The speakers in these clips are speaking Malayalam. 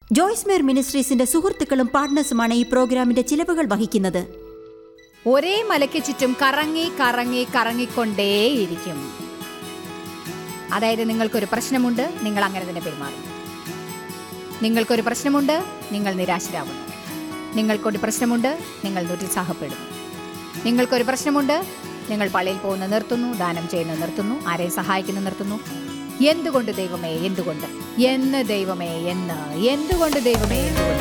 ജോയ്സ് മേർ മിനിസ്ട്രീസിന്റെ സുഹൃത്തുക്കളും പാർട്ട്നേഴ്സുമാണ് ഈ പ്രോഗ്രാമിന്റെ ചിലവുകൾ വഹിക്കുന്നത് ഒരേ മലയ്ക്ക് ചുറ്റും കറങ്ങി കറങ്ങി കറങ്ങിക്കൊണ്ടേയിരിക്കും അതായത് നിങ്ങൾക്കൊരു പ്രശ്നമുണ്ട് നിങ്ങൾ അങ്ങനെ തന്നെ പെരുമാറും നിങ്ങൾക്കൊരു പ്രശ്നമുണ്ട് നിങ്ങൾ നിരാശരാകുന്നു നിങ്ങൾക്കൊരു പ്രശ്നമുണ്ട് നിങ്ങൾ നിരുത്സാഹപ്പെടുന്നു നിങ്ങൾക്കൊരു പ്രശ്നമുണ്ട് നിങ്ങൾ പള്ളിയിൽ പോകുന്ന നിർത്തുന്നു ദാനം ചെയ്യുന്ന നിർത്തുന്നു ആരെയും സഹായിക്കുന്ന നിർത്തുന്നു എന്തുകൊണ്ട് ദൈവമേ എന്തുകൊണ്ട് എന്ന് ദൈവമേ എന്ന് എന്തുകൊണ്ട് ദൈവമേ എന്തുകൊണ്ട്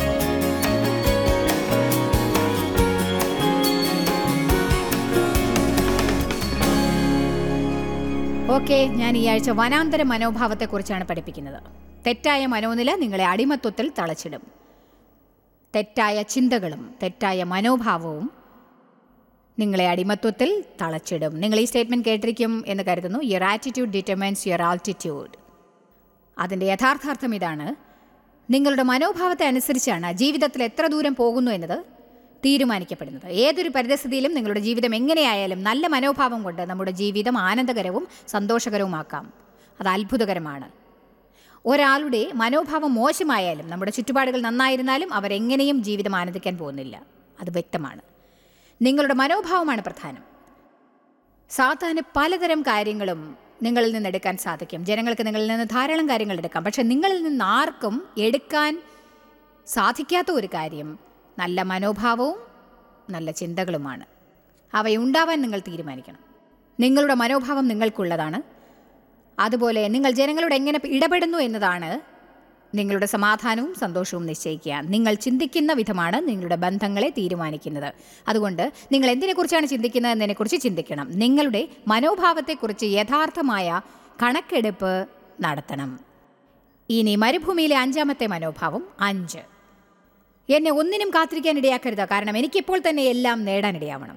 ഓക്കെ ഞാൻ ഈ ആഴ്ച വനാന്തര മനോഭാവത്തെക്കുറിച്ചാണ് പഠിപ്പിക്കുന്നത് തെറ്റായ മനോനില നിങ്ങളെ അടിമത്വത്തിൽ തളച്ചിടും തെറ്റായ ചിന്തകളും തെറ്റായ മനോഭാവവും നിങ്ങളെ അടിമത്വത്തിൽ തളച്ചിടും നിങ്ങൾ ഈ സ്റ്റേറ്റ്മെന്റ് കേട്ടിരിക്കും എന്ന് കരുതുന്നു your attitude determines your altitude അതിൻ്റെ യഥാർത്ഥാർത്ഥം ഇതാണ് നിങ്ങളുടെ മനോഭാവത്തെ അനുസരിച്ചാണ് ജീവിതത്തിൽ എത്ര ദൂരം പോകുന്നു എന്നത് തീരുമാനിക്കപ്പെടുന്നത് ഏതൊരു പരിതസ്ഥിതിയിലും നിങ്ങളുടെ ജീവിതം എങ്ങനെയായാലും നല്ല മനോഭാവം കൊണ്ട് നമ്മുടെ ജീവിതം ആനന്ദകരവും സന്തോഷകരവുമാക്കാം അത് അത്ഭുതകരമാണ് ഒരാളുടെ മനോഭാവം മോശമായാലും നമ്മുടെ ചുറ്റുപാടുകൾ നന്നായിരുന്നാലും അവരെങ്ങനെയും ജീവിതം ആനന്ദിക്കാൻ പോകുന്നില്ല അത് വ്യക്തമാണ് നിങ്ങളുടെ മനോഭാവമാണ് പ്രധാനം സാധാരണ പലതരം കാര്യങ്ങളും നിങ്ങളിൽ നിന്ന് എടുക്കാൻ സാധിക്കും ജനങ്ങൾക്ക് നിങ്ങളിൽ നിന്ന് ധാരാളം കാര്യങ്ങൾ എടുക്കാം പക്ഷെ നിങ്ങളിൽ നിന്ന് ആർക്കും എടുക്കാൻ സാധിക്കാത്ത ഒരു കാര്യം നല്ല മനോഭാവവും നല്ല ചിന്തകളുമാണ് അവയുണ്ടാവാൻ നിങ്ങൾ തീരുമാനിക്കണം നിങ്ങളുടെ മനോഭാവം നിങ്ങൾക്കുള്ളതാണ് അതുപോലെ നിങ്ങൾ ജനങ്ങളോട് എങ്ങനെ ഇടപെടുന്നു എന്നതാണ് നിങ്ങളുടെ സമാധാനവും സന്തോഷവും നിശ്ചയിക്കുക നിങ്ങൾ ചിന്തിക്കുന്ന വിധമാണ് നിങ്ങളുടെ ബന്ധങ്ങളെ തീരുമാനിക്കുന്നത് അതുകൊണ്ട് നിങ്ങൾ എന്തിനെക്കുറിച്ചാണ് ചിന്തിക്കുന്നത് എന്നതിനെക്കുറിച്ച് ചിന്തിക്കണം നിങ്ങളുടെ മനോഭാവത്തെക്കുറിച്ച് യഥാർത്ഥമായ കണക്കെടുപ്പ് നടത്തണം ഇനി മരുഭൂമിയിലെ അഞ്ചാമത്തെ മനോഭാവം അഞ്ച് എന്നെ ഒന്നിനും കാത്തിരിക്കാൻ ഇടയാക്കരുത് കാരണം എനിക്കിപ്പോൾ തന്നെ എല്ലാം നേടാനിടയാവണം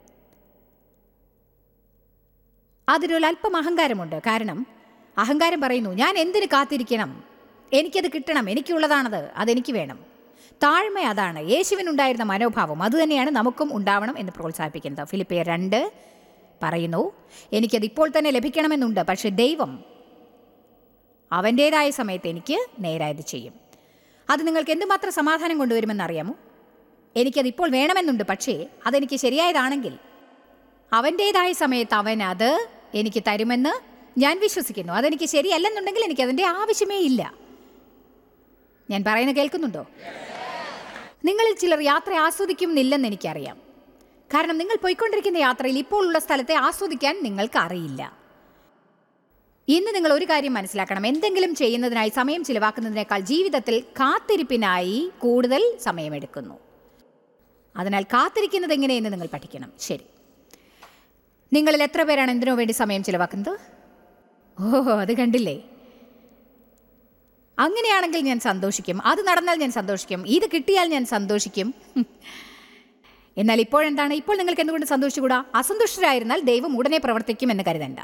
അതിലൊരു അല്പം അഹങ്കാരമുണ്ട് കാരണം അഹങ്കാരം പറയുന്നു ഞാൻ എന്തിന് കാത്തിരിക്കണം എനിക്കത് കിട്ടണം എനിക്കുള്ളതാണത് അതെനിക്ക് വേണം താഴ്മ അതാണ് യേശുവിനുണ്ടായിരുന്ന മനോഭാവം അതുതന്നെയാണ് നമുക്കും ഉണ്ടാവണം എന്ന് പ്രോത്സാഹിപ്പിക്കുന്നത് ഫിലിപ്പിയർ രണ്ട് പറയുന്നു എനിക്കത് ഇപ്പോൾ തന്നെ ലഭിക്കണമെന്നുണ്ട് പക്ഷേ ദൈവം അവൻ്റേതായ സമയത്ത് എനിക്ക് നേരായത് ചെയ്യും അത് നിങ്ങൾക്ക് എന്തുമാത്രം സമാധാനം കൊണ്ടുവരുമെന്ന് അറിയാമോ എനിക്കത് ഇപ്പോൾ വേണമെന്നുണ്ട് പക്ഷേ അതെനിക്ക് ശരിയായതാണെങ്കിൽ അവൻ്റേതായ സമയത്ത് അവൻ അത് എനിക്ക് തരുമെന്ന് ഞാൻ വിശ്വസിക്കുന്നു അതെനിക്ക് ശരിയല്ലെന്നുണ്ടെങ്കിൽ എനിക്ക് അതിൻ്റെ ആവശ്യമേ ഇല്ല ഞാൻ പറയുന്നത് കേൾക്കുന്നുണ്ടോ നിങ്ങളിൽ ചിലർ യാത്ര ആസ്വദിക്കുന്നില്ലെന്ന് എനിക്കറിയാം കാരണം നിങ്ങൾ പോയിക്കൊണ്ടിരിക്കുന്ന യാത്രയിൽ ഇപ്പോൾ ഉള്ള സ്ഥലത്തെ ആസ്വദിക്കാൻ നിങ്ങൾക്ക് അറിയില്ല ഇന്ന് നിങ്ങൾ ഒരു കാര്യം മനസ്സിലാക്കണം എന്തെങ്കിലും ചെയ്യുന്നതിനായി സമയം ചിലവാക്കുന്നതിനേക്കാൾ ജീവിതത്തിൽ കാത്തിരിപ്പിനായി കൂടുതൽ സമയമെടുക്കുന്നു അതിനാൽ കാത്തിരിക്കുന്നത് എങ്ങനെയെന്ന് നിങ്ങൾ പഠിക്കണം ശരി നിങ്ങളിൽ എത്ര പേരാണ് എന്തിനു വേണ്ടി സമയം ചിലവാക്കുന്നത് ഓ അത് കണ്ടില്ലേ അങ്ങനെയാണെങ്കിൽ ഞാൻ സന്തോഷിക്കും അത് നടന്നാൽ ഞാൻ സന്തോഷിക്കും ഇത് കിട്ടിയാൽ ഞാൻ സന്തോഷിക്കും എന്നാൽ ഇപ്പോഴെന്താണ് ഇപ്പോൾ നിങ്ങൾക്ക് എന്തുകൊണ്ട് സന്തോഷിച്ചുകൂടാ അസന്തുഷ്ടരായിരുന്നാൽ ദൈവം ഉടനെ പ്രവർത്തിക്കും എന്ന് കരുതണ്ട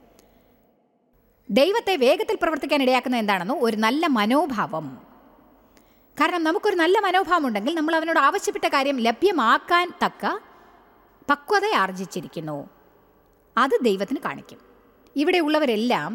ദൈവത്തെ വേഗത്തിൽ പ്രവർത്തിക്കാൻ ഇടയാക്കുന്ന എന്താണെന്നോ ഒരു നല്ല മനോഭാവം കാരണം നമുക്കൊരു നല്ല മനോഭാവം ഉണ്ടെങ്കിൽ നമ്മൾ അവനോട് ആവശ്യപ്പെട്ട കാര്യം ലഭ്യമാക്കാൻ തക്ക പക്വത ആർജിച്ചിരിക്കുന്നു അത് ദൈവത്തിന് കാണിക്കും ഇവിടെ ഉള്ളവരെല്ലാം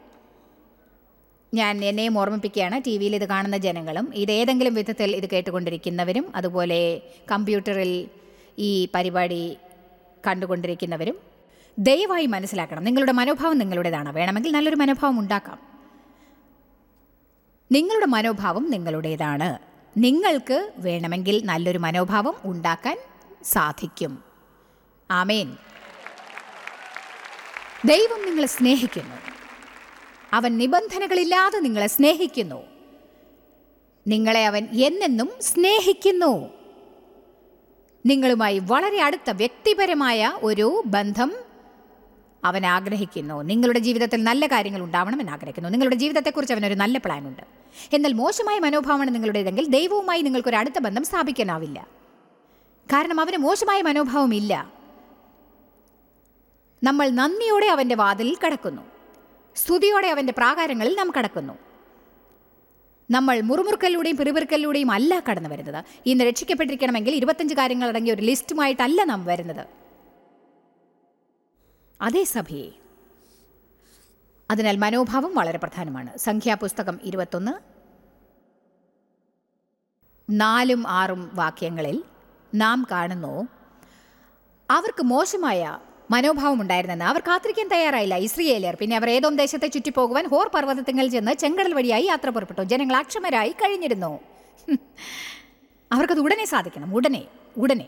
ഞാൻ എന്നെയും ഓർമ്മിപ്പിക്കുകയാണ് ടി വിയിൽ ഇത് കാണുന്ന ജനങ്ങളും ഇത് ഏതെങ്കിലും വിധത്തിൽ ഇത് കേട്ടുകൊണ്ടിരിക്കുന്നവരും അതുപോലെ കമ്പ്യൂട്ടറിൽ ഈ പരിപാടി കണ്ടുകൊണ്ടിരിക്കുന്നവരും ദയവായി മനസ്സിലാക്കണം നിങ്ങളുടെ മനോഭാവം നിങ്ങളുടേതാണ് വേണമെങ്കിൽ നല്ലൊരു മനോഭാവം ഉണ്ടാക്കാം നിങ്ങളുടെ മനോഭാവം നിങ്ങളുടേതാണ് നിങ്ങൾക്ക് വേണമെങ്കിൽ നല്ലൊരു മനോഭാവം ഉണ്ടാക്കാൻ സാധിക്കും ആമേൻ ദൈവം നിങ്ങളെ സ്നേഹിക്കുന്നു അവൻ നിബന്ധനകളില്ലാതെ നിങ്ങളെ സ്നേഹിക്കുന്നു നിങ്ങളെ അവൻ എന്നെന്നും സ്നേഹിക്കുന്നു നിങ്ങളുമായി വളരെ അടുത്ത വ്യക്തിപരമായ ഒരു ബന്ധം അവൻ ആഗ്രഹിക്കുന്നു നിങ്ങളുടെ ജീവിതത്തിൽ നല്ല കാര്യങ്ങൾ ഉണ്ടാവണമെന്ന് ആഗ്രഹിക്കുന്നു നിങ്ങളുടെ ജീവിതത്തെക്കുറിച്ച് അവനൊരു നല്ല പ്ലാൻ ഉണ്ട് എന്നാൽ മോശമായ മനോഭാവമാണ് നിങ്ങളുടേതെങ്കിൽ ദൈവവുമായി നിങ്ങൾക്കൊരു അടുത്ത ബന്ധം സ്ഥാപിക്കാനാവില്ല കാരണം അവന് മോശമായ മനോഭാവം ഇല്ല നമ്മൾ നന്ദിയോടെ അവൻ്റെ വാതിലിൽ കടക്കുന്നു സ്തുതിയോടെ അവൻ്റെ പ്രാകാരങ്ങളിൽ നാം കടക്കുന്നു നമ്മൾ മുറുമുറുക്കലിലൂടെയും പിറുപിറുക്കലിലൂടെയും അല്ല കടന്നു വരുന്നത് ഇന്ന് രക്ഷിക്കപ്പെട്ടിരിക്കണമെങ്കിൽ ഇരുപത്തഞ്ച് കാര്യങ്ങൾ അടങ്ങിയ ഒരു ലിസ്റ്റുമായിട്ടല്ല നാം വരുന്നത് അതേ സഭയെ അതിനാൽ മനോഭാവം വളരെ പ്രധാനമാണ് സംഖ്യാപുസ്തകം ഇരുപത്തൊന്ന് നാലും ആറും വാക്യങ്ങളിൽ നാം കാണുന്നു അവർക്ക് മോശമായ മനോഭാവം ഉണ്ടായിരുന്നെന്ന് അവർ കാത്തിരിക്കാൻ തയ്യാറായില്ല ഇസ്രയേലിയർ പിന്നെ അവർ ഏതോ ദേശത്തെ ചുറ്റിപ്പോകുവാൻ ഹോർ പർവ്വതത്തിങ്ങൾ ചെന്ന് ചെങ്കടൽ വഴിയായി യാത്ര പുറപ്പെട്ടു ജനങ്ങൾ അക്ഷമരായി കഴിഞ്ഞിരുന്നു ഹും. അവർക്കത് ഉടനെ സാധിക്കണം ഉടനെ ഉടനെ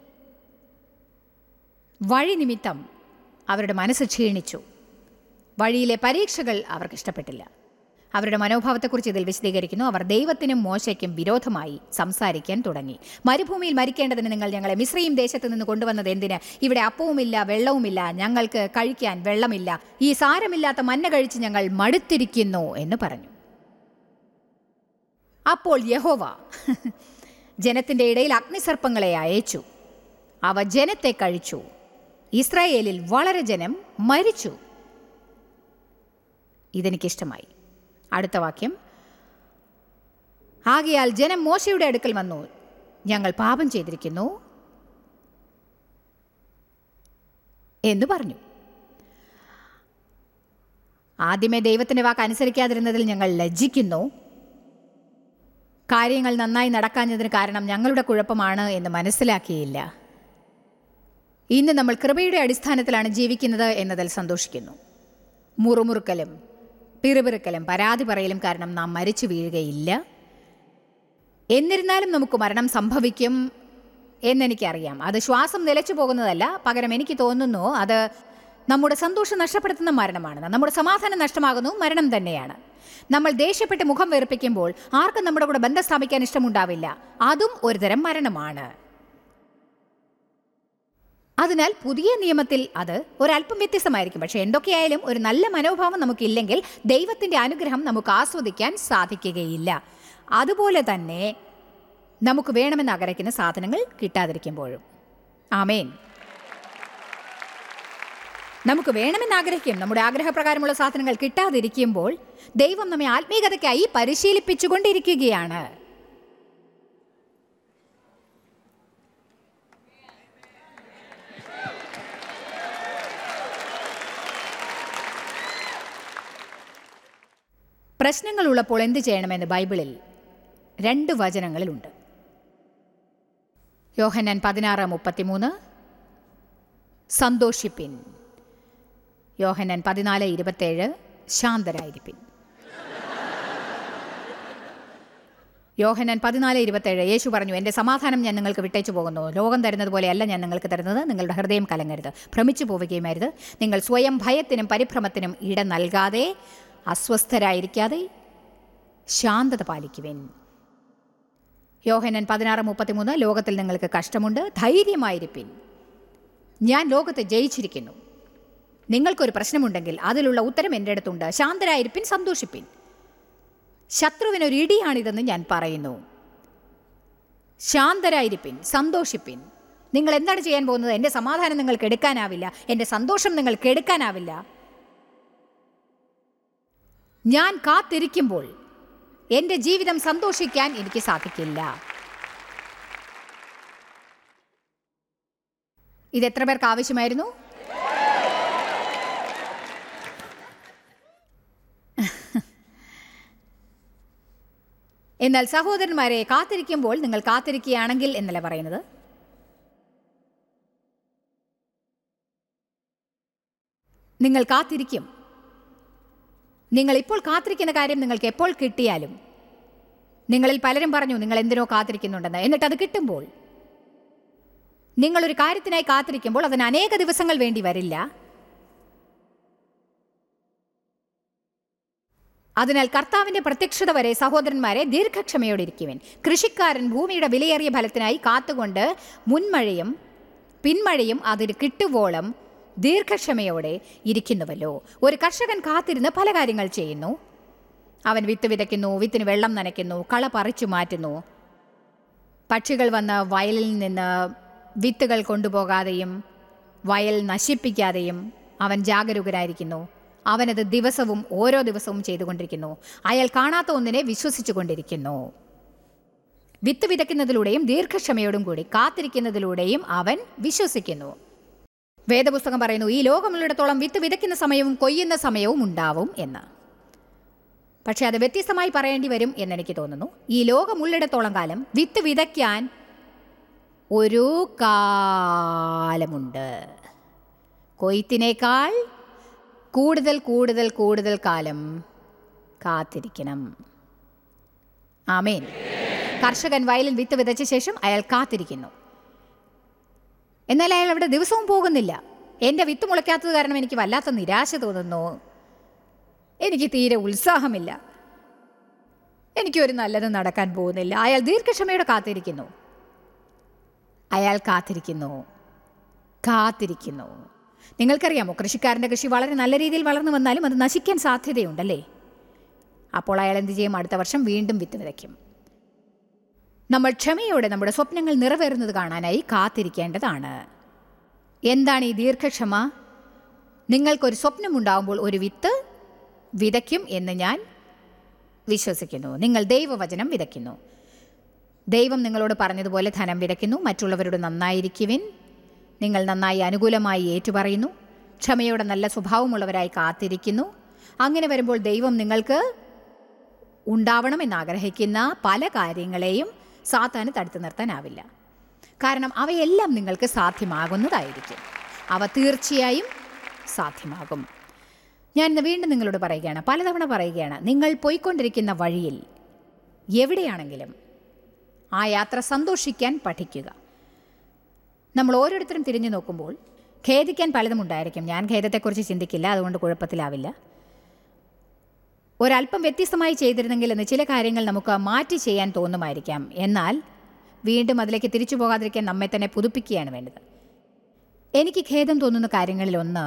വഴി നിമിത്തം അവരുടെ മനസ്സ് ക്ഷീണിച്ചു വഴിയിലെ പരീക്ഷകൾ അവർക്ക് ഇഷ്ടപ്പെട്ടില്ല അവരുടെ മനോഭാവത്തെക്കുറിച്ച് ഇതിൽ വിശദീകരിക്കുന്നു അവർ ദൈവത്തിനും മോശയ്ക്കും വിരോധമായി സംസാരിക്കാൻ തുടങ്ങി മരുഭൂമിയിൽ മരിക്കേണ്ടതിന് നിങ്ങൾ ഞങ്ങളെ മിശ്രയും ദേശത്ത് നിന്ന് കൊണ്ടുവന്നത് എന്തിന് ഇവിടെ അപ്പവുമില്ല വെള്ളവുമില്ല ഞങ്ങൾക്ക് കഴിക്കാൻ വെള്ളമില്ല ഈ സാരമില്ലാത്ത മഞ്ഞ കഴിച്ച് ഞങ്ങൾ മടുത്തിരിക്കുന്നു എന്ന് പറഞ്ഞു അപ്പോൾ യഹോവ ജനത്തിൻ്റെ ഇടയിൽ അഗ്നിസർപ്പങ്ങളെ അയച്ചു അവ ജനത്തെ കഴിച്ചു ഇസ്രായേലിൽ വളരെ ജനം മരിച്ചു ഇതെനിക്കിഷ്ടമായി അടുത്ത വാക്യം ആകയാൽ ജനം മോശയുടെ അടുക്കൽ വന്നു ഞങ്ങൾ പാപം ചെയ്തിരിക്കുന്നു എന്ന് പറഞ്ഞു ആദ്യമേ ദൈവത്തിൻ്റെ വാക്ക് അനുസരിക്കാതിരുന്നതിൽ ഞങ്ങൾ ലജ്ജിക്കുന്നു കാര്യങ്ങൾ നന്നായി നടക്കാഞ്ഞതിന് കാരണം ഞങ്ങളുടെ കുഴപ്പമാണ് എന്ന് മനസ്സിലാക്കിയില്ല ഇന്ന് നമ്മൾ കൃപയുടെ അടിസ്ഥാനത്തിലാണ് ജീവിക്കുന്നത് എന്നതിൽ സന്തോഷിക്കുന്നു മുറുമുറുക്കലും പിറുപിറുക്കലും പരാതി പറയലും കാരണം നാം മരിച്ചു വീഴുകയില്ല എന്നിരുന്നാലും നമുക്ക് മരണം സംഭവിക്കും എന്നെനിക്കറിയാം അത് ശ്വാസം നിലച്ചു പോകുന്നതല്ല പകരം എനിക്ക് തോന്നുന്നു അത് നമ്മുടെ സന്തോഷം നഷ്ടപ്പെടുത്തുന്ന മരണമാണ് നമ്മുടെ സമാധാനം നഷ്ടമാകുന്നു മരണം തന്നെയാണ് നമ്മൾ ദേഷ്യപ്പെട്ട് മുഖം വെറുപ്പിക്കുമ്പോൾ ആർക്കും നമ്മുടെ കൂടെ ബന്ധം സ്ഥാപിക്കാൻ ഇഷ്ടമുണ്ടാവില്ല അതും ഒരുതരം മരണമാണ് അതിനാൽ പുതിയ നിയമത്തിൽ അത് ഒരല്പം വ്യത്യസ്തമായിരിക്കും പക്ഷേ എന്തൊക്കെയായാലും ഒരു നല്ല മനോഭാവം നമുക്കില്ലെങ്കിൽ ദൈവത്തിൻ്റെ അനുഗ്രഹം നമുക്ക് ആസ്വദിക്കാൻ സാധിക്കുകയില്ല അതുപോലെ തന്നെ നമുക്ക് വേണമെന്ന് ആഗ്രഹിക്കുന്ന സാധനങ്ങൾ കിട്ടാതിരിക്കുമ്പോഴും ആമേൻ നമുക്ക് വേണമെന്ന് ആഗ്രഹിക്കും നമ്മുടെ ആഗ്രഹപ്രകാരമുള്ള സാധനങ്ങൾ കിട്ടാതിരിക്കുമ്പോൾ ദൈവം നമ്മെ ആത്മീയതയ്ക്കായി പരിശീലിപ്പിച്ചുകൊണ്ടിരിക്കുകയാണ് പ്രശ്നങ്ങളുള്ളപ്പോൾ എന്ത് ചെയ്യണമെന്ന് ബൈബിളിൽ രണ്ട് വചനങ്ങളിലുണ്ട് യോഹന്നാൻ പതിനാറ് മുപ്പത്തിമൂന്ന് സന്തോഷിപ്പിൻ യോഹന്നാൻ പതിനാല് ഇരുപത്തേഴ് ശാന്തരായിരിപ്പിൻ യോഹന്നാൻ പതിനാല് ഇരുപത്തേഴ് യേശു പറഞ്ഞു എൻ്റെ സമാധാനം ഞാൻ നിങ്ങൾക്ക് വിട്ടേച്ചു പോകുന്നു ലോകം തരുന്നത് പോലെയല്ല ഞാൻ നിങ്ങൾക്ക് തരുന്നത് നിങ്ങളുടെ ഹൃദയം കലങ്ങരുത് ഭ്രമിച്ചു പോവുകയും അരുത് നിങ്ങൾ സ്വയം ഭയത്തിനും പരിഭ്രമത്തിനും ഇട നൽകാതെ അസ്വസ്ഥരായിരിക്കാതെ ശാന്തത പാലിക്കുവിൻ യോഹനൻ പതിനാറ് മുപ്പത്തിമൂന്ന് ലോകത്തിൽ നിങ്ങൾക്ക് കഷ്ടമുണ്ട് ധൈര്യമായിരിപ്പിൻ ഞാൻ ലോകത്തെ ജയിച്ചിരിക്കുന്നു നിങ്ങൾക്കൊരു പ്രശ്നമുണ്ടെങ്കിൽ അതിലുള്ള ഉത്തരം എൻ്റെ അടുത്തുണ്ട് ശാന്തരായിരിപ്പിൻ സന്തോഷിപ്പിൻ ശത്രുവിനൊരു ഇടിയാണിതെന്ന് ഞാൻ പറയുന്നു ശാന്തരായിരിപ്പിൻ സന്തോഷിപ്പിൻ നിങ്ങൾ എന്താണ് ചെയ്യാൻ പോകുന്നത് എൻ്റെ സമാധാനം നിങ്ങൾക്ക് എടുക്കാനാവില്ല എൻ്റെ സന്തോഷം നിങ്ങൾക്ക് എടുക്കാനാവില്ല ഞാൻ കാത്തിരിക്കുമ്പോൾ എൻ്റെ ജീവിതം സന്തോഷിക്കാൻ എനിക്ക് സാധിക്കില്ല ഇത് എത്ര പേർക്ക് ആവശ്യമായിരുന്നു എന്നാൽ സഹോദരന്മാരെ കാത്തിരിക്കുമ്പോൾ നിങ്ങൾ കാത്തിരിക്കുകയാണെങ്കിൽ എന്നല്ല പറയുന്നത് നിങ്ങൾ കാത്തിരിക്കും നിങ്ങൾ ഇപ്പോൾ കാത്തിരിക്കുന്ന കാര്യം നിങ്ങൾക്ക് എപ്പോൾ കിട്ടിയാലും നിങ്ങളിൽ പലരും പറഞ്ഞു നിങ്ങൾ എന്തിനോ കാത്തിരിക്കുന്നുണ്ടെന്ന് എന്നിട്ട് അത് കിട്ടുമ്പോൾ നിങ്ങളൊരു കാര്യത്തിനായി കാത്തിരിക്കുമ്പോൾ അതിന് അനേക ദിവസങ്ങൾ വേണ്ടി വരില്ല അതിനാൽ കർത്താവിന്റെ പ്രത്യക്ഷത വരെ സഹോദരന്മാരെ ദീർഘക്ഷമയോടെ ഇരിക്കുവൻ കൃഷിക്കാരൻ ഭൂമിയുടെ വിലയേറിയ ഫലത്തിനായി കാത്തുകൊണ്ട് മുൻമഴയും പിന്മഴയും അതിന് കിട്ടുവോളം ദീർഘക്ഷമയോടെ ഇരിക്കുന്നുവല്ലോ ഒരു കർഷകൻ കാത്തിരുന്ന് പല കാര്യങ്ങൾ ചെയ്യുന്നു അവൻ വിത്ത് വിതയ്ക്കുന്നു വിത്തിന് വെള്ളം നനയ്ക്കുന്നു കള പറിച്ചു മാറ്റുന്നു പക്ഷികൾ വന്ന് വയലിൽ നിന്ന് വിത്തുകൾ കൊണ്ടുപോകാതെയും വയൽ നശിപ്പിക്കാതെയും അവൻ ജാഗരൂകരായിരിക്കുന്നു അവനത് ദിവസവും ഓരോ ദിവസവും ചെയ്തുകൊണ്ടിരിക്കുന്നു അയാൾ കാണാത്ത ഒന്നിനെ വിശ്വസിച്ചുകൊണ്ടിരിക്കുന്നു വിത്ത് വിതയ്ക്കുന്നതിലൂടെയും ദീർഘക്ഷമയോടും കൂടി കാത്തിരിക്കുന്നതിലൂടെയും അവൻ വിശ്വസിക്കുന്നു വേദപുസ്തകം പറയുന്നു ഈ ലോകമുള്ളിടത്തോളം വിത്ത് വിതയ്ക്കുന്ന സമയവും കൊയ്യുന്ന സമയവും ഉണ്ടാവും എന്ന് പക്ഷെ അത് വ്യത്യസ്തമായി പറയേണ്ടി വരും എന്നെനിക്ക് തോന്നുന്നു ഈ ലോകം ഉള്ളിടത്തോളം കാലം വിത്ത് വിതയ്ക്കാൻ ഒരു കാലമുണ്ട് കൊയ്ത്തിനേക്കാൾ കൂടുതൽ കൂടുതൽ കൂടുതൽ കാലം കാത്തിരിക്കണം ആമേൻ കർഷകൻ വയലിൽ വിത്ത് വിതച്ച ശേഷം അയാൾ കാത്തിരിക്കുന്നു എന്നാൽ അയാൾ അവിടെ ദിവസവും പോകുന്നില്ല എൻ്റെ വിത്ത് മുളയ്ക്കാത്തത് കാരണം എനിക്ക് വല്ലാത്ത നിരാശ തോന്നുന്നു എനിക്ക് തീരെ ഉത്സാഹമില്ല എനിക്കൊരു നല്ലത് നടക്കാൻ പോകുന്നില്ല അയാൾ ദീർഘക്ഷമയോടെ കാത്തിരിക്കുന്നു അയാൾ കാത്തിരിക്കുന്നു കാത്തിരിക്കുന്നു നിങ്ങൾക്കറിയാമോ കൃഷിക്കാരൻ്റെ കൃഷി വളരെ നല്ല രീതിയിൽ വളർന്നു വന്നാലും അത് നശിക്കാൻ സാധ്യതയുണ്ടല്ലേ അപ്പോൾ അയാൾ എന്ത് ചെയ്യും അടുത്ത വർഷം വീണ്ടും വിത്ത് വിതയ്ക്കും നമ്മൾ ക്ഷമയോടെ നമ്മുടെ സ്വപ്നങ്ങൾ നിറവേറുന്നത് കാണാനായി കാത്തിരിക്കേണ്ടതാണ് എന്താണ് ഈ ദീർഘക്ഷമ നിങ്ങൾക്കൊരു സ്വപ്നമുണ്ടാകുമ്പോൾ ഒരു വിത്ത് വിതയ്ക്കും എന്ന് ഞാൻ വിശ്വസിക്കുന്നു നിങ്ങൾ ദൈവവചനം വിതയ്ക്കുന്നു ദൈവം നിങ്ങളോട് പറഞ്ഞതുപോലെ ധനം വിതയ്ക്കുന്നു മറ്റുള്ളവരോട് നന്നായിരിക്കുവിൻ നിങ്ങൾ നന്നായി അനുകൂലമായി ഏറ്റുപറയുന്നു ക്ഷമയോടെ നല്ല സ്വഭാവമുള്ളവരായി കാത്തിരിക്കുന്നു അങ്ങനെ വരുമ്പോൾ ദൈവം നിങ്ങൾക്ക് ഉണ്ടാവണമെന്ന് ആഗ്രഹിക്കുന്ന പല കാര്യങ്ങളെയും സാത്താന് തടുത്തു നിർത്താനാവില്ല കാരണം അവയെല്ലാം നിങ്ങൾക്ക് സാധ്യമാകുന്നതായിരിക്കും അവ തീർച്ചയായും സാധ്യമാകും ഞാൻ ഇന്ന് വീണ്ടും നിങ്ങളോട് പറയുകയാണ് പലതവണ പറയുകയാണ് നിങ്ങൾ പോയിക്കൊണ്ടിരിക്കുന്ന വഴിയിൽ എവിടെയാണെങ്കിലും ആ യാത്ര സന്തോഷിക്കാൻ പഠിക്കുക നമ്മൾ ഓരോരുത്തരും തിരിഞ്ഞു നോക്കുമ്പോൾ ഖേദിക്കാൻ പലതും ഉണ്ടായിരിക്കും ഞാൻ ഖേദത്തെക്കുറിച്ച് ചിന്തിക്കില്ല അതുകൊണ്ട് കുഴപ്പത്തിലാവില്ല ഒരല്പം വ്യത്യസ്തമായി ചെയ്തിരുന്നെങ്കിൽ എന്ന് ചില കാര്യങ്ങൾ നമുക്ക് മാറ്റി ചെയ്യാൻ തോന്നുമായിരിക്കാം എന്നാൽ വീണ്ടും അതിലേക്ക് തിരിച്ചു പോകാതിരിക്കാൻ നമ്മെ തന്നെ പുതുപ്പിക്കുകയാണ് വേണ്ടത് എനിക്ക് ഖേദം തോന്നുന്ന കാര്യങ്ങളിലൊന്ന്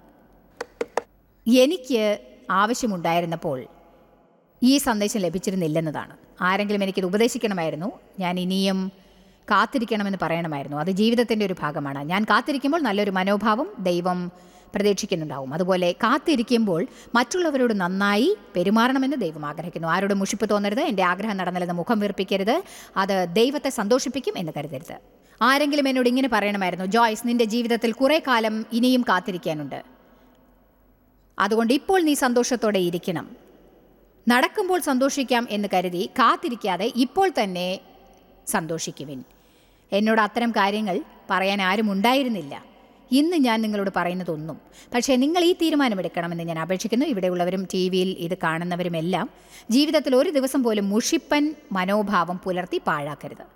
എനിക്ക് ആവശ്യമുണ്ടായിരുന്നപ്പോൾ ഈ സന്ദേശം ലഭിച്ചിരുന്നില്ലെന്നതാണ് ആരെങ്കിലും എനിക്കിത് ഉപദേശിക്കണമായിരുന്നു ഞാൻ ഇനിയും കാത്തിരിക്കണമെന്ന് പറയണമായിരുന്നു അത് ജീവിതത്തിൻ്റെ ഒരു ഭാഗമാണ് ഞാൻ കാത്തിരിക്കുമ്പോൾ നല്ലൊരു മനോഭാവം ദൈവം പ്രതീക്ഷിക്കുന്നുണ്ടാവും അതുപോലെ കാത്തിരിക്കുമ്പോൾ മറ്റുള്ളവരോട് നന്നായി പെരുമാറണമെന്ന് ദൈവം ആഗ്രഹിക്കുന്നു ആരോടും മുഷിപ്പ് തോന്നരുത് എൻ്റെ ആഗ്രഹം നടന്നില്ലെന്ന് മുഖം വീർപ്പിക്കരുത് അത് ദൈവത്തെ സന്തോഷിപ്പിക്കും എന്ന് കരുതരുത് ആരെങ്കിലും എന്നോട് ഇങ്ങനെ പറയണമായിരുന്നു ജോയ്സ് നിന്റെ ജീവിതത്തിൽ കുറേ കാലം ഇനിയും കാത്തിരിക്കാനുണ്ട് അതുകൊണ്ട് ഇപ്പോൾ നീ സന്തോഷത്തോടെ ഇരിക്കണം നടക്കുമ്പോൾ സന്തോഷിക്കാം എന്ന് കരുതി കാത്തിരിക്കാതെ ഇപ്പോൾ തന്നെ സന്തോഷിക്കുവിൻ എന്നോട് അത്തരം കാര്യങ്ങൾ പറയാൻ ആരും ഉണ്ടായിരുന്നില്ല ഇന്ന് ഞാൻ നിങ്ങളോട് പറയുന്നതൊന്നും പക്ഷേ നിങ്ങൾ ഈ തീരുമാനമെടുക്കണമെന്ന് ഞാൻ അപേക്ഷിക്കുന്നു ഇവിടെയുള്ളവരും ടി വിയിൽ ഇത് കാണുന്നവരുമെല്ലാം ജീവിതത്തിൽ ഒരു ദിവസം പോലും മുഷിപ്പൻ മനോഭാവം പുലർത്തി പാഴാക്കരുത്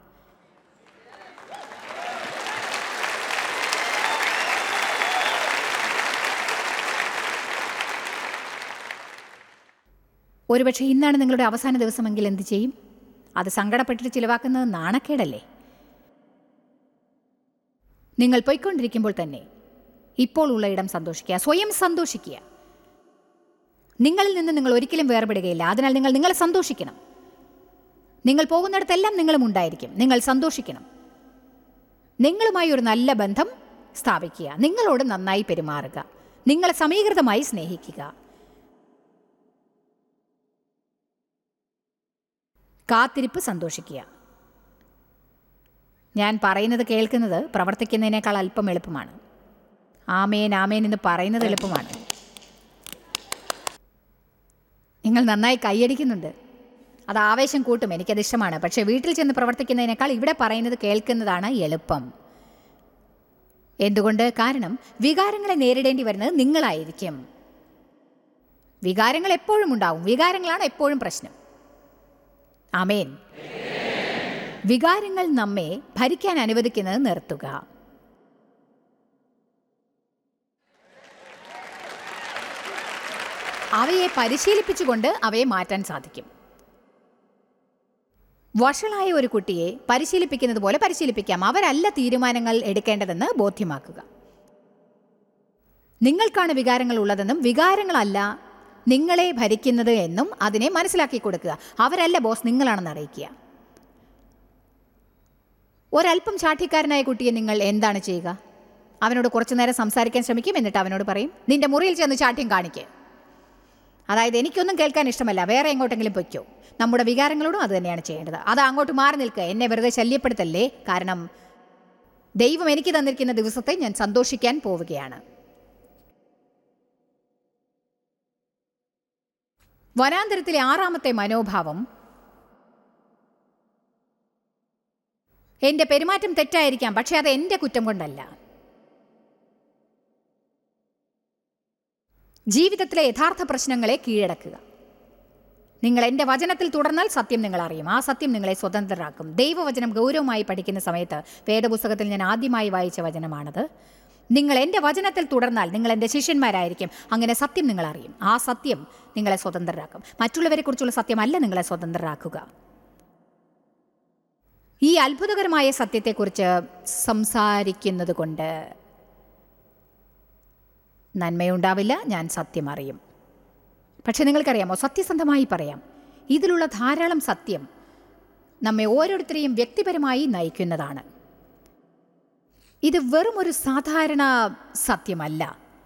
ഒരുപക്ഷെ ഇന്നാണ് നിങ്ങളുടെ അവസാന ദിവസമെങ്കിൽ എന്ത് ചെയ്യും അത് സങ്കടപ്പെട്ടിട്ട് ചിലവാക്കുന്നത് നാണക്കേടല്ലേ നിങ്ങൾ പോയിക്കൊണ്ടിരിക്കുമ്പോൾ തന്നെ ഇപ്പോൾ ഉള്ള ഇടം സന്തോഷിക്കുക സ്വയം സന്തോഷിക്കുക നിങ്ങളിൽ നിന്ന് നിങ്ങൾ ഒരിക്കലും വേർപെടുകയില്ല അതിനാൽ നിങ്ങൾ നിങ്ങളെ സന്തോഷിക്കണം നിങ്ങൾ പോകുന്നിടത്തെല്ലാം നിങ്ങളും ഉണ്ടായിരിക്കും നിങ്ങൾ സന്തോഷിക്കണം നിങ്ങളുമായി ഒരു നല്ല ബന്ധം സ്ഥാപിക്കുക നിങ്ങളോട് നന്നായി പെരുമാറുക നിങ്ങളെ സമീകൃതമായി സ്നേഹിക്കുക കാത്തിരിപ്പ് സന്തോഷിക്കുക ഞാൻ പറയുന്നത് കേൾക്കുന്നത് പ്രവർത്തിക്കുന്നതിനേക്കാൾ അല്പം എളുപ്പമാണ് ആമേൻ ആമേൻ എന്ന് പറയുന്നത് എളുപ്പമാണ് നിങ്ങൾ നന്നായി കൈയടിക്കുന്നുണ്ട് അത് ആവേശം കൂട്ടും എനിക്കത് ഇഷ്ടമാണ് പക്ഷേ വീട്ടിൽ ചെന്ന് പ്രവർത്തിക്കുന്നതിനേക്കാൾ ഇവിടെ പറയുന്നത് കേൾക്കുന്നതാണ് എളുപ്പം എന്തുകൊണ്ട് കാരണം വികാരങ്ങളെ നേരിടേണ്ടി വരുന്നത് നിങ്ങളായിരിക്കും വികാരങ്ങൾ എപ്പോഴും ഉണ്ടാവും വികാരങ്ങളാണ് എപ്പോഴും പ്രശ്നം ആമേൻ വികാരങ്ങൾ നമ്മെ ഭരിക്കാൻ അനുവദിക്കുന്നത് നിർത്തുക അവയെ പരിശീലിപ്പിച്ചുകൊണ്ട് അവയെ മാറ്റാൻ സാധിക്കും വഷളായ ഒരു കുട്ടിയെ പരിശീലിപ്പിക്കുന്നത് പോലെ പരിശീലിപ്പിക്കാം അവരല്ല തീരുമാനങ്ങൾ എടുക്കേണ്ടതെന്ന് ബോധ്യമാക്കുക നിങ്ങൾക്കാണ് വികാരങ്ങൾ ഉള്ളതെന്നും വികാരങ്ങളല്ല നിങ്ങളെ ഭരിക്കുന്നത് എന്നും അതിനെ മനസ്സിലാക്കി കൊടുക്കുക അവരല്ല ബോസ് നിങ്ങളാണെന്ന് അറിയിക്കുക ഒരല്പം ചാഠ്യക്കാരനായ കുട്ടിയെ നിങ്ങൾ എന്താണ് ചെയ്യുക അവനോട് കുറച്ചു നേരം സംസാരിക്കാൻ ശ്രമിക്കും എന്നിട്ട് അവനോട് പറയും നിന്റെ മുറിയിൽ ചെന്ന് ചാഠ്യം കാണിക്കുക അതായത് എനിക്കൊന്നും കേൾക്കാൻ ഇഷ്ടമല്ല വേറെ എങ്ങോട്ടെങ്കിലും പൊയ്ക്കോ നമ്മുടെ വികാരങ്ങളോടും അത് തന്നെയാണ് ചെയ്യേണ്ടത് അത് അങ്ങോട്ട് മാറി നിൽക്കുക എന്നെ വെറുതെ ശല്യപ്പെടുത്തല്ലേ കാരണം ദൈവം എനിക്ക് തന്നിരിക്കുന്ന ദിവസത്തെ ഞാൻ സന്തോഷിക്കാൻ പോവുകയാണ് വനാന്തരത്തിലെ ആറാമത്തെ മനോഭാവം എൻ്റെ പെരുമാറ്റം തെറ്റായിരിക്കാം പക്ഷെ അത് എൻ്റെ കുറ്റം കൊണ്ടല്ല ജീവിതത്തിലെ യഥാർത്ഥ പ്രശ്നങ്ങളെ കീഴടക്കുക നിങ്ങൾ എൻ്റെ വചനത്തിൽ തുടർന്നാൽ സത്യം നിങ്ങൾ അറിയും ആ സത്യം നിങ്ങളെ സ്വതന്ത്രരാക്കും ദൈവവചനം ഗൗരവമായി പഠിക്കുന്ന സമയത്ത് വേദപുസ്തകത്തിൽ ഞാൻ ആദ്യമായി വായിച്ച വചനമാണത് നിങ്ങൾ എൻ്റെ വചനത്തിൽ തുടർന്നാൽ നിങ്ങൾ എൻ്റെ ശിഷ്യന്മാരായിരിക്കും അങ്ങനെ സത്യം നിങ്ങൾ അറിയും ആ സത്യം നിങ്ങളെ സ്വതന്ത്രരാക്കും മറ്റുള്ളവരെക്കുറിച്ചുള്ള സത്യമല്ല നിങ്ങളെ സ്വതന്ത്രരാക്കുക ഈ അത്ഭുതകരമായ സത്യത്തെക്കുറിച്ച് സംസാരിക്കുന്നത് കൊണ്ട് നന്മയുണ്ടാവില്ല ഞാൻ സത്യം അറിയും പക്ഷെ നിങ്ങൾക്കറിയാമോ സത്യസന്ധമായി പറയാം ഇതിലുള്ള ധാരാളം സത്യം നമ്മെ ഓരോരുത്തരെയും വ്യക്തിപരമായി നയിക്കുന്നതാണ് ഇത് വെറും ഒരു സാധാരണ സത്യമല്ല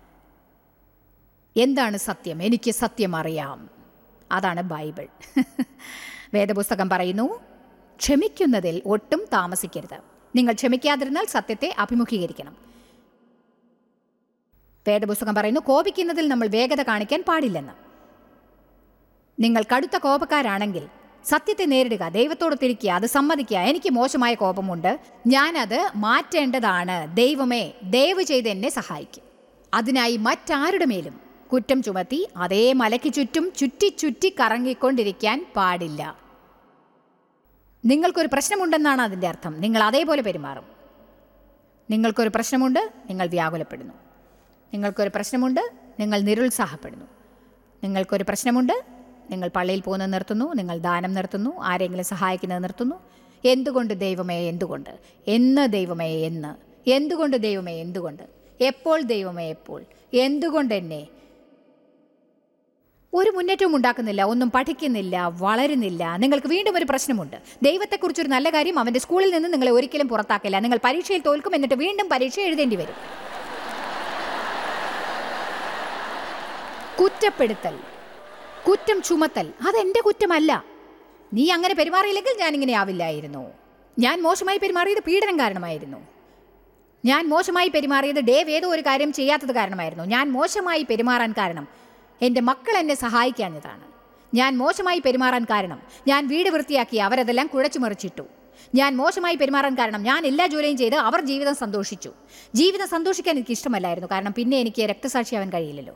എന്താണ് സത്യം എനിക്ക് സത്യം അറിയാം അതാണ് ബൈബിൾ വേദപുസ്തകം പറയുന്നു ക്ഷമിക്കുന്നതിൽ ഒട്ടും താമസിക്കരുത് നിങ്ങൾ ക്ഷമിക്കാതിരുന്നാൽ സത്യത്തെ അഭിമുഖീകരിക്കണം വേദപുസ്തകം പറയുന്നു കോപിക്കുന്നതിൽ നമ്മൾ വേഗത കാണിക്കാൻ പാടില്ലെന്ന് നിങ്ങൾ കടുത്ത കോപക്കാരാണെങ്കിൽ സത്യത്തെ നേരിടുക ദൈവത്തോട് തിരിക്കുക അത് സമ്മതിക്കുക എനിക്ക് മോശമായ കോപമുണ്ട് ഞാനത് മാറ്റേണ്ടതാണ് ദൈവമേ ദയവ് ചെയ്ത് എന്നെ സഹായിക്കും അതിനായി മറ്റാരുടെ മേലും കുറ്റം ചുമത്തി അതേ മലയ്ക്ക് ചുറ്റും ചുറ്റി ചുറ്റി കറങ്ങിക്കൊണ്ടിരിക്കാൻ പാടില്ല നിങ്ങൾക്കൊരു പ്രശ്നമുണ്ടെന്നാണ് അതിൻ്റെ അർത്ഥം നിങ്ങൾ അതേപോലെ പെരുമാറും നിങ്ങൾക്കൊരു പ്രശ്നമുണ്ട് നിങ്ങൾ വ്യാകുലപ്പെടുന്നു നിങ്ങൾക്കൊരു പ്രശ്നമുണ്ട് നിങ്ങൾ നിരുത്സാഹപ്പെടുന്നു നിങ്ങൾക്കൊരു പ്രശ്നമുണ്ട് നിങ്ങൾ പള്ളിയിൽ പോകുന്നത് നിർത്തുന്നു നിങ്ങൾ ദാനം നിർത്തുന്നു ആരെങ്കിലും സഹായിക്കുന്നത് നിർത്തുന്നു എന്തുകൊണ്ട് ദൈവമേ എന്തുകൊണ്ട് എന്ന് ദൈവമേ എന്ന് എന്തുകൊണ്ട് ദൈവമേ എന്തുകൊണ്ട് എപ്പോൾ ദൈവമേ എപ്പോൾ എന്തുകൊണ്ട് എന്നെ ഒരു മുന്നേറ്റവും ഉണ്ടാക്കുന്നില്ല ഒന്നും പഠിക്കുന്നില്ല വളരുന്നില്ല നിങ്ങൾക്ക് വീണ്ടും ഒരു പ്രശ്നമുണ്ട് ദൈവത്തെക്കുറിച്ചൊരു നല്ല കാര്യം അവൻ്റെ സ്കൂളിൽ നിന്ന് നിങ്ങളെ ഒരിക്കലും പുറത്താക്കില്ല നിങ്ങൾ പരീക്ഷയിൽ തോൽക്കും എന്നിട്ട് വീണ്ടും പരീക്ഷ എഴുതേണ്ടി വരും കുറ്റപ്പെടുത്തൽ കുറ്റം ചുമത്തൽ അതെന്റെ കുറ്റമല്ല നീ അങ്ങനെ പെരുമാറിയില്ലെങ്കിൽ ഞാൻ ഇങ്ങനെ ആവില്ലായിരുന്നു ഞാൻ മോശമായി പെരുമാറിയത് പീഡനം കാരണമായിരുന്നു ഞാൻ മോശമായി പെരുമാറിയത് ഡേവ് ഏതോ ഒരു കാര്യം ചെയ്യാത്തത് കാരണമായിരുന്നു ഞാൻ മോശമായി പെരുമാറാൻ കാരണം എൻ്റെ മക്കൾ എന്നെ സഹായിക്കാഞ്ഞതാണ് ഞാൻ മോശമായി പെരുമാറാൻ കാരണം ഞാൻ വീട് വൃത്തിയാക്കി അവരതെല്ലാം കുഴച്ചു മറിച്ചിട്ടു ഞാൻ മോശമായി പെരുമാറാൻ കാരണം ഞാൻ എല്ലാ ജോലിയും ചെയ്ത് അവർ ജീവിതം സന്തോഷിച്ചു ജീവിതം സന്തോഷിക്കാൻ എനിക്ക് ഇഷ്ടമല്ലായിരുന്നു കാരണം പിന്നെ എനിക്ക് രക്തസാക്ഷിയാവാൻ കഴിയില്ലല്ലോ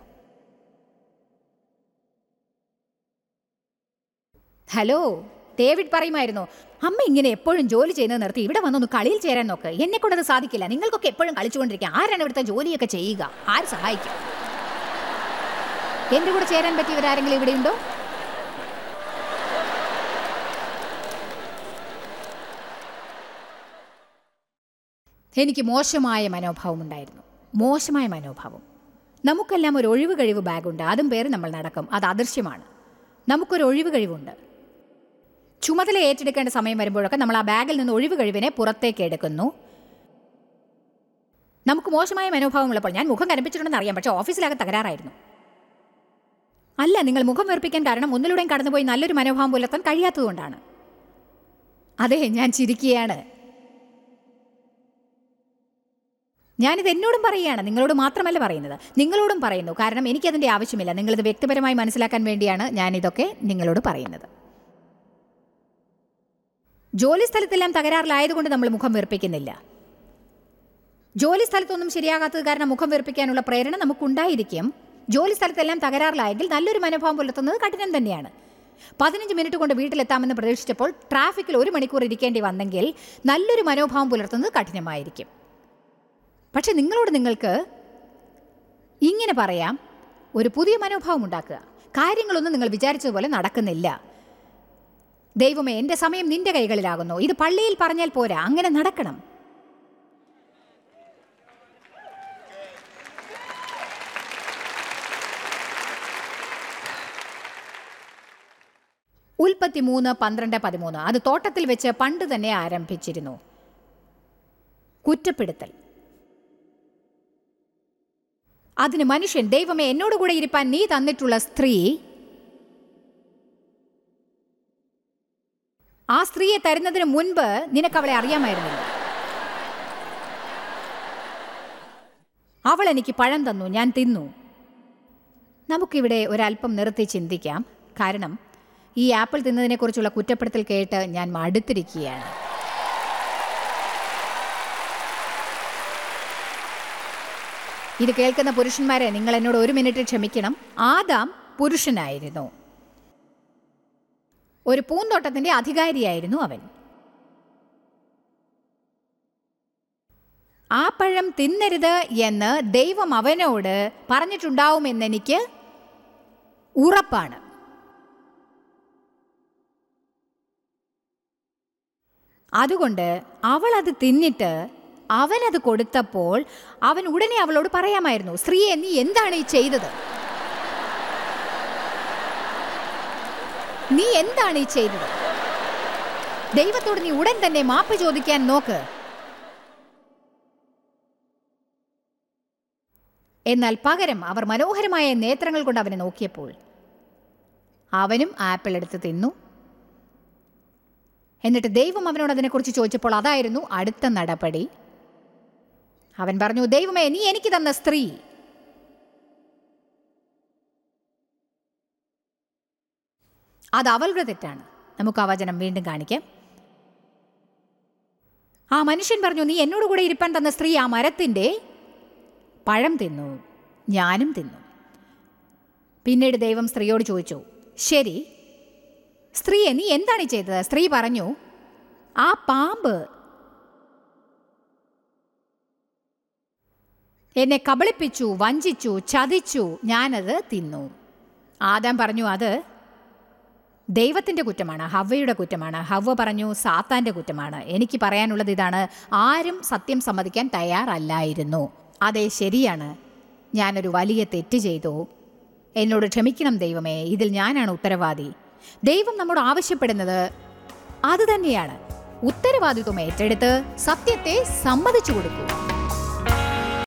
ഹലോ ഡേവിഡ് പറയുമായിരുന്നു അമ്മ ഇങ്ങനെ എപ്പോഴും ജോലി ചെയ്യുന്നത് നിർത്തി ഇവിടെ വന്നൊന്ന് കളിയിൽ ചേരാൻ നോക്ക് എന്നെ കൊണ്ടത് സാധിക്കില്ല നിങ്ങൾക്കൊക്കെ എപ്പോഴും കളിച്ചുകൊണ്ടിരിക്കുക ആരാണ് ഇവിടുത്തെ ജോലിയൊക്കെ ചെയ്യുക ആര് സഹായിക്കും എന്റെ കൂടെ ചേരാൻ പറ്റിയവരാരെങ്കിലും ഇവിടെയുണ്ടോ എനിക്ക് മോശമായ മനോഭാവം ഉണ്ടായിരുന്നു മോശമായ മനോഭാവം നമുക്കെല്ലാം ഒരു ഒഴിവ് കഴിവ് ബാഗുണ്ട് അതും പേര് നമ്മൾ നടക്കും അത് അദൃശ്യമാണ് നമുക്കൊരു ഒഴിവ് കഴിവുണ്ട് ചുമതല ഏറ്റെടുക്കേണ്ട സമയം വരുമ്പോഴൊക്കെ നമ്മൾ ആ ബാഗിൽ നിന്ന് ഒഴിവ് കഴിവിനെ പുറത്തേക്ക് എടുക്കുന്നു നമുക്ക് മോശമായ മനോഭാവമുള്ളപ്പോൾ ഞാൻ മുഖം കനപ്പിച്ചിട്ടുണ്ടെന്ന് അറിയാം പക്ഷേ ഓഫീസിലാകെ തകരാറായിരുന്നു അല്ല നിങ്ങൾ മുഖം വെറുപ്പിക്കാൻ കാരണം ഒന്നിലൂടെയും കടന്നുപോയി നല്ലൊരു മനോഭാവം പുലർത്താൻ കഴിയാത്തതുകൊണ്ടാണ് അതെ ഞാൻ ചിരിക്കുകയാണ് ഞാനിത് എന്നോടും പറയുകയാണ് നിങ്ങളോട് മാത്രമല്ല പറയുന്നത് നിങ്ങളോടും പറയുന്നു കാരണം എനിക്കതിൻ്റെ ആവശ്യമില്ല നിങ്ങളിത് വ്യക്തിപരമായി മനസ്സിലാക്കാൻ വേണ്ടിയാണ് ഞാനിതൊക്കെ നിങ്ങളോട് പറയുന്നത് ജോലി സ്ഥലത്തെല്ലാം തകരാറിലായതുകൊണ്ട് നമ്മൾ മുഖം വെറുപ്പിക്കുന്നില്ല ജോലി സ്ഥലത്തൊന്നും ശരിയാകാത്തത് കാരണം മുഖം വെറുപ്പിക്കാനുള്ള പ്രേരണ നമുക്കുണ്ടായിരിക്കും ജോലി സ്ഥലത്തെല്ലാം തകരാറിലായെങ്കിൽ നല്ലൊരു മനോഭാവം പുലർത്തുന്നത് കഠിനം തന്നെയാണ് പതിനഞ്ച് മിനിറ്റ് കൊണ്ട് വീട്ടിലെത്താമെന്ന് പ്രതീക്ഷിച്ചപ്പോൾ ട്രാഫിക്കിൽ ഒരു മണിക്കൂർ ഇരിക്കേണ്ടി വന്നെങ്കിൽ നല്ലൊരു മനോഭാവം പുലർത്തുന്നത് കഠിനമായിരിക്കും പക്ഷെ നിങ്ങളോട് നിങ്ങൾക്ക് ഇങ്ങനെ പറയാം ഒരു പുതിയ മനോഭാവം ഉണ്ടാക്കുക കാര്യങ്ങളൊന്നും നിങ്ങൾ വിചാരിച്ചതുപോലെ നടക്കുന്നില്ല ദൈവമേ എൻ്റെ സമയം നിന്റെ കൈകളിലാകുന്നു ഇത് പള്ളിയിൽ പറഞ്ഞാൽ പോരാ അങ്ങനെ നടക്കണം ഉൽപ്പത്തി മൂന്ന് പന്ത്രണ്ട് പതിമൂന്ന് അത് തോട്ടത്തിൽ വെച്ച് പണ്ട് തന്നെ ആരംഭിച്ചിരുന്നു കുറ്റപ്പെടുത്തൽ അതിന് മനുഷ്യൻ ദൈവമേ എന്നോടുകൂടെ ഇരിപ്പാൻ നീ തന്നിട്ടുള്ള സ്ത്രീ ആ സ്ത്രീയെ തരുന്നതിന് മുൻപ് നിനക്ക് അവളെ അറിയാമായിരുന്നില്ല അവൾ എനിക്ക് പഴം തന്നു ഞാൻ തിന്നു നമുക്കിവിടെ ഒരല്പം നിർത്തി ചിന്തിക്കാം കാരണം ഈ ആപ്പിൾ തിന്നതിനെക്കുറിച്ചുള്ള കുറ്റപ്പെടുത്തൽ കേട്ട് ഞാൻ മടുത്തിരിക്കുകയാണ് ഇത് കേൾക്കുന്ന പുരുഷന്മാരെ നിങ്ങൾ എന്നോട് ഒരു മിനിറ്റ് ക്ഷമിക്കണം ആദാം പുരുഷനായിരുന്നു ഒരു പൂന്തോട്ടത്തിന്റെ അധികാരിയായിരുന്നു അവൻ ആ പഴം തിന്നരുത് എന്ന് ദൈവം അവനോട് പറഞ്ഞിട്ടുണ്ടാവുമെന്നെനിക്ക് ഉറപ്പാണ് അതുകൊണ്ട് അവൾ അത് തിന്നിട്ട് അവനത് കൊടുത്തപ്പോൾ അവൻ ഉടനെ അവളോട് പറയാമായിരുന്നു സ്ത്രീയെ നീ എന്താണ് ഈ ചെയ്തത് നീ എന്താണ് ഈ ചെയ്തത് ദൈവത്തോട് നീ ഉടൻ തന്നെ മാപ്പ് ചോദിക്കാൻ നോക്ക് എന്നാൽ പകരം അവർ മനോഹരമായ നേത്രങ്ങൾ കൊണ്ട് അവനെ നോക്കിയപ്പോൾ അവനും ആപ്പിൾ എടുത്ത് തിന്നു എന്നിട്ട് ദൈവം അവനോട് അതിനെക്കുറിച്ച് ചോദിച്ചപ്പോൾ അതായിരുന്നു അടുത്ത നടപടി അവൻ പറഞ്ഞു ദൈവമേ നീ എനിക്ക് തന്ന സ്ത്രീ അത് അവളുടെ തെറ്റാണ് നമുക്ക് ആ വചനം വീണ്ടും കാണിക്കാം ആ മനുഷ്യൻ പറഞ്ഞു നീ എന്നോട് കൂടെ ഇരിപ്പാൻ തന്ന സ്ത്രീ ആ മരത്തിൻ്റെ പഴം തിന്നു ഞാനും തിന്നു പിന്നീട് ദൈവം സ്ത്രീയോട് ചോദിച്ചു ശരി സ്ത്രീയെ നീ എന്താണ് ഈ ചെയ്തത് സ്ത്രീ പറഞ്ഞു ആ പാമ്പ് എന്നെ കബളിപ്പിച്ചു വഞ്ചിച്ചു ചതിച്ചു ഞാനത് തിന്നു ആദാം പറഞ്ഞു അത് ദൈവത്തിൻ്റെ കുറ്റമാണ് ഹവ്വയുടെ കുറ്റമാണ് ഹവ്വ പറഞ്ഞു സാത്താൻ്റെ കുറ്റമാണ് എനിക്ക് പറയാനുള്ളത് ഇതാണ് ആരും സത്യം സമ്മതിക്കാൻ തയ്യാറല്ലായിരുന്നു അതെ ശരിയാണ് ഞാനൊരു വലിയ തെറ്റ് ചെയ്തു എന്നോട് ക്ഷമിക്കണം ദൈവമേ ഇതിൽ ഞാനാണ് ഉത്തരവാദി ദൈവം നമ്മോട് ആവശ്യപ്പെടുന്നത് അത് തന്നെയാണ് ഉത്തരവാദിത്വം ഏറ്റെടുത്ത് സത്യത്തെ സമ്മതിച്ചു കൊടുക്കുക